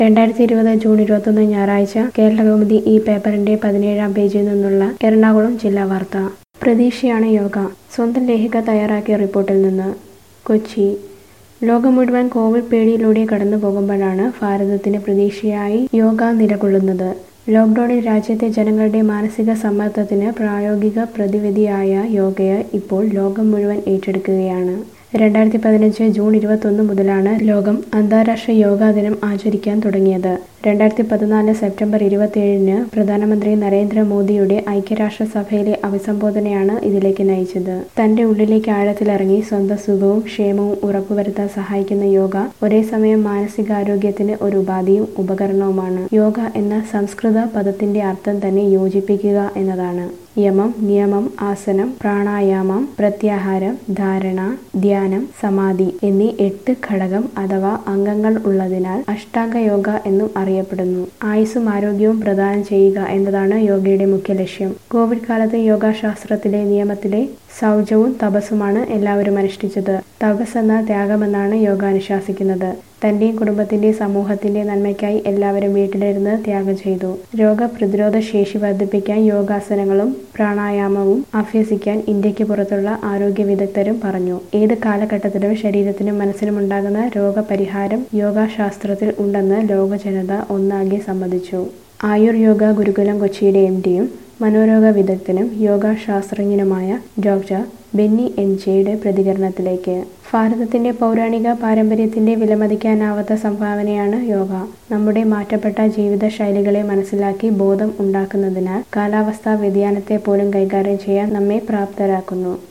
രണ്ടായിരത്തി ഇരുപത് ജൂൺ ഇരുപത്തൊന്ന് ഞായറാഴ്ച കേരളകൗമുദി ഈ പേപ്പറിന്റെ പതിനേഴാം പേജിൽ നിന്നുള്ള എറണാകുളം ജില്ലാ വാർത്ത പ്രതീക്ഷയാണ് യോഗ സ്വന്തം ലേഖിക തയ്യാറാക്കിയ റിപ്പോർട്ടിൽ നിന്ന് കൊച്ചി ലോകം മുഴുവൻ കോവിഡ് പേടിയിലൂടെ കടന്നു പോകുമ്പോഴാണ് ഭാരതത്തിന് പ്രതീക്ഷയായി യോഗ നിലകൊള്ളുന്നത് ലോക്ക്ഡൌണിൽ രാജ്യത്തെ ജനങ്ങളുടെ മാനസിക സമ്മർദ്ദത്തിന് പ്രായോഗിക പ്രതിവിധിയായ യോഗയെ ഇപ്പോൾ ലോകം മുഴുവൻ ഏറ്റെടുക്കുകയാണ് രണ്ടായിരത്തി പതിനഞ്ച് ജൂൺ ഇരുപത്തൊന്ന് മുതലാണ് ലോകം അന്താരാഷ്ട്ര യോഗാ ദിനം ആചരിക്കാൻ തുടങ്ങിയത് രണ്ടായിരത്തി പതിനാല് സെപ്റ്റംബർ ഇരുപത്തിയേഴിന് പ്രധാനമന്ത്രി നരേന്ദ്രമോദിയുടെ ഐക്യരാഷ്ട്രസഭയിലെ അഭിസംബോധനയാണ് ഇതിലേക്ക് നയിച്ചത് തന്റെ ഉള്ളിലേക്ക് ആഴത്തിലിറങ്ങി സ്വന്തം സുഖവും ക്ഷേമവും ഉറപ്പുവരുത്താൻ സഹായിക്കുന്ന യോഗ ഒരേ സമയം മാനസികാരോഗ്യത്തിന് ഒരു ഉപാധിയും ഉപകരണവുമാണ് യോഗ എന്ന സംസ്കൃത പദത്തിന്റെ അർത്ഥം തന്നെ യോജിപ്പിക്കുക എന്നതാണ് യമം നിയമം ആസനം പ്രാണായാമം പ്രത്യാഹാരം ധാരണ ധ്യാനം സമാധി എന്നീ എട്ട് ഘടകം അഥവാ അംഗങ്ങൾ ഉള്ളതിനാൽ അഷ്ടാംഗ യോഗ എന്നും അറിയപ്പെടുന്നു ആയുസ്സും ആരോഗ്യവും പ്രദാനം ചെയ്യുക എന്നതാണ് യോഗയുടെ മുഖ്യ ലക്ഷ്യം കോവിഡ് കാലത്ത് യോഗാശാസ്ത്രത്തിലെ നിയമത്തിലെ സൗജവും തപസ്സുമാണ് എല്ലാവരും അനുഷ്ഠിച്ചത് തപസ് എന്ന ത്യാഗമെന്നാണ് യോഗ അനുശാസിക്കുന്നത് തന്റെയും കുടുംബത്തിന്റെയും സമൂഹത്തിന്റെ നന്മയ്ക്കായി എല്ലാവരും വീട്ടിലിരുന്ന് ത്യാഗം ചെയ്തു രോഗപ്രതിരോധ ശേഷി വർദ്ധിപ്പിക്കാൻ യോഗാസനങ്ങളും പ്രാണായാമവും അഭ്യസിക്കാൻ ഇന്ത്യക്ക് പുറത്തുള്ള ആരോഗ്യ വിദഗ്ധരും പറഞ്ഞു ഏത് കാലഘട്ടത്തിലും ശരീരത്തിനും മനസ്സിനും ഉണ്ടാകുന്ന രോഗപരിഹാരം യോഗാശാസ്ത്രത്തിൽ ഉണ്ടെന്ന് ലോക ജനത ഒന്നാകെ സമ്മതിച്ചു ആയുർ യോഗ ഗുരുകുലം കൊച്ചിയുടെ എം ഡിയും മനോരോഗ വിദഗ്ധനും യോഗാശാസ്ത്രജ്ഞനുമായ ഡോക്ടർ ബെന്നി എൻ ജെയുടെ പ്രതികരണത്തിലേക്ക് ഭാരതത്തിന്റെ പൗരാണിക പാരമ്പര്യത്തിന്റെ വിലമതിക്കാനാവാത്ത സംഭാവനയാണ് യോഗ നമ്മുടെ മാറ്റപ്പെട്ട ജീവിത ശൈലികളെ മനസ്സിലാക്കി ബോധം ഉണ്ടാക്കുന്നതിനാൽ കാലാവസ്ഥാ വ്യതിയാനത്തെ പോലും കൈകാര്യം ചെയ്യാൻ നമ്മെ പ്രാപ്തരാക്കുന്നു